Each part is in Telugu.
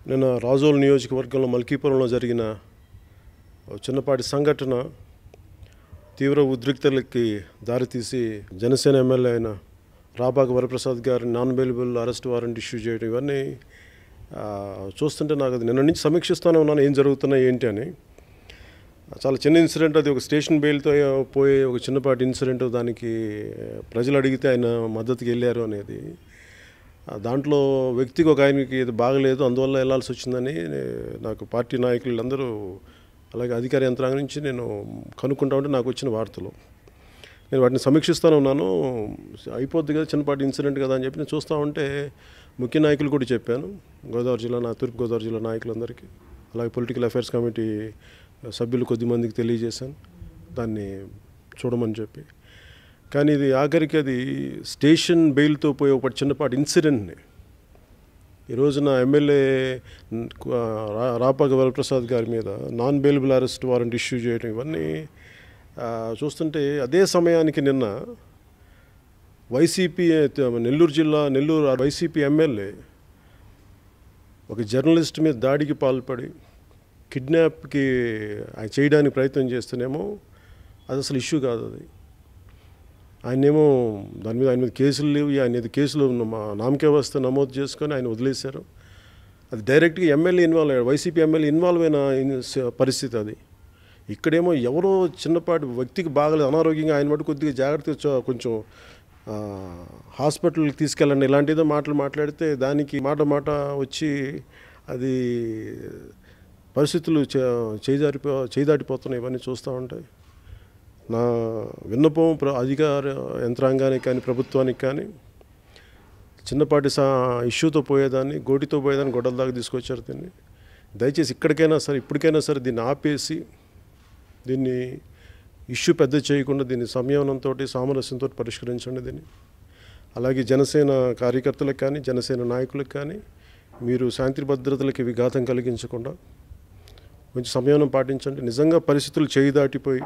నిన్న రాజోల్ నియోజకవర్గంలో మల్కీపురంలో జరిగిన ఓ చిన్నపాటి సంఘటన తీవ్ర ఉద్రిక్తలకి దారితీసి జనసేన ఎమ్మెల్యే అయిన రాబాగ్ వరప్రసాద్ గారి non available arrest warrant issue చేయడం ఇవన్నీ ఆ, చూస్తుంటే నాకు అది నిన్న నుంచి సమీక్షిస్తూనే ఉన్నాను ఏం జరుగుతున్నాయి ఏంటి అని చాలా చిన్న ఇన్సిడెంట్ అది ఒక స్టేషన్ బెయిల్తో పోయే ఒక చిన్నపాటి ఇన్సిడెంట్ దానికి ప్రజలు అడిగితే ఆయన మద్దతుకి వెళ్ళారు అనేది ఆ, దాంట్లో వ్యక్తికి ఒక ఆయనకి ఇది బాగలేదు అందువల్ల వెళ్ళాల్సి వచ్చిందని నాకు పార్టీ నాయకులు అందరూ అలాగే అధికార యంత్రాంగం నుంచి నేను కనుక్కుంటా ఉంటే నాకు వచ్చిన వార్తలు నేను వాటిని సమీక్షిస్తూనే ఉన్నాను అయిపోద్ది కదా చిన్నపాటి ఇన్సిడెంట్ కదా అని చెప్పి నేను చూస్తూ ఉంటే ముఖ్య నాయకులు కూడా చెప్పాను గోదావరి జిల్లా నా తూర్పు గోదావరి జిల్లా నాయకులందరికీ అలాగే పొలిటికల్ అఫైర్స్ కమిటీ సభ్యులు కొద్దిమందికి తెలియజేశాను దాన్ని చూడమని చెప్పి కానీ ఇది ఆఖరికి అది స్టేషన్ బెయిల్తో పోయే ఒక చిన్నపాటి ఇన్సిడెంట్ని ఈ రోజున ఎమ్మెల్యే రా- రాపాక వరప్రసాద్ గారి మీద non bailable arrest warrant issue చేయడం ఇవన్నీ ఆ, చూస్తుంటే అదే సమయానికి నిన్న వైసీపీ నెల్లూరు జిల్లా నెల్లూరు వైసీపీ ఎమ్మెల్యే ఒక జర్నలిస్ట్ మీద దాడికి పాల్పడి కిడ్నాప్కి ఆయన చేయడానికి ప్రయత్నం చేస్తేనేమో అది అసలు ఇష్యూ కాదు అది ఆయనేమో దాని మీద ఆయన మీద కేసులు లేవు ఆయన మీద కేసులు ఉన్న- మా నామకే వస్తే నమోదు చేసుకొని ఆయన వదిలేశారు అది డైరెక్ట్గా ఎమ్మెల్యే ఇన్వాల్వ్ అయ్యాడు వైసీపీ ఎమ్మెల్యే ఇన్వాల్వ్ అయిన ఇన్- స- పరిస్థితి అది ఇక్కడేమో ఎవరో చిన్నపాటి వ్యక్తికి బాగలేదు అనారోగ్యంగా ఆయన మటు కొద్దిగా జాగ్రత్తగా చో- కొంచెం ఆ, హాస్పిటల్కి తీసుకెళ్ళండి ఇలాంటిదో మాటలు మాట్లాడితే దానికి మాట మాట వచ్చి అది పరిస్థితులు చే- చేజారిపో చేదాటిపోతున్నాయి ఇవన్నీ చూస్తూ ఉంటాయి నా విన్నపం ప్ర అధికార యంత్రాంగానికి కానీ ప్రభుత్వానికి కానీ చిన్నపాటి సా ఇష్యూతో పోయేదాన్ని గోటితో పోయేదాన్ని గొడవల దాకా తీసుకొచ్చారు దీన్ని దయచేసి ఇక్కడికైనా సరే ఇప్పటికైనా సరే దీన్ని ఆపేసి దీన్ని ఇష్యూ పెద్ద చేయకుండా దీన్ని సంయమనంతో సామరస్యంతో పరిష్కరించండి దీన్ని అలాగే జనసేన కార్యకర్తలకు కానీ జనసేన నాయకులకు కానీ మీరు శాంతి భద్రతలకు విఘాతం కలిగించకుండా కొంచెం సంయమనం పాటించండి నిజంగా పరిస్థితులు చేయి దాటిపోయి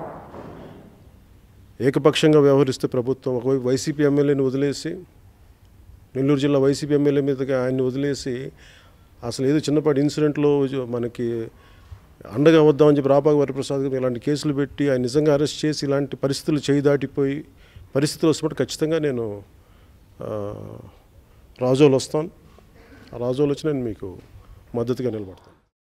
ఏకపక్షంగా వ్యవహరిస్తే ప్రభుత్వం ఒకవైపు వైసీపీ ఎమ్మెల్యేని వదిలేసి నెల్లూరు జిల్లా వైసీపీ ఎమ్మెల్యే మీదకి ఆయన్ని వదిలేసి అసలు ఏదో చిన్నపాటి ఇన్సిడెంట్లో మనకి అండగా వద్దామని చెప్పి రాపాక వరప్రసాద్ గారు ఇలాంటి కేసులు పెట్టి ఆయన నిజంగా అరెస్ట్ చేసి ఇలాంటి పరిస్థితులు చేయి దాటిపోయి పరిస్థితులు వస్తున్నప్పుడు ఖచ్చితంగా నేను ఆ, రాజోలు వస్తాను ఆ రాజోలు వచ్చి నేను మీకు మద్దతుగా నిలబడతాను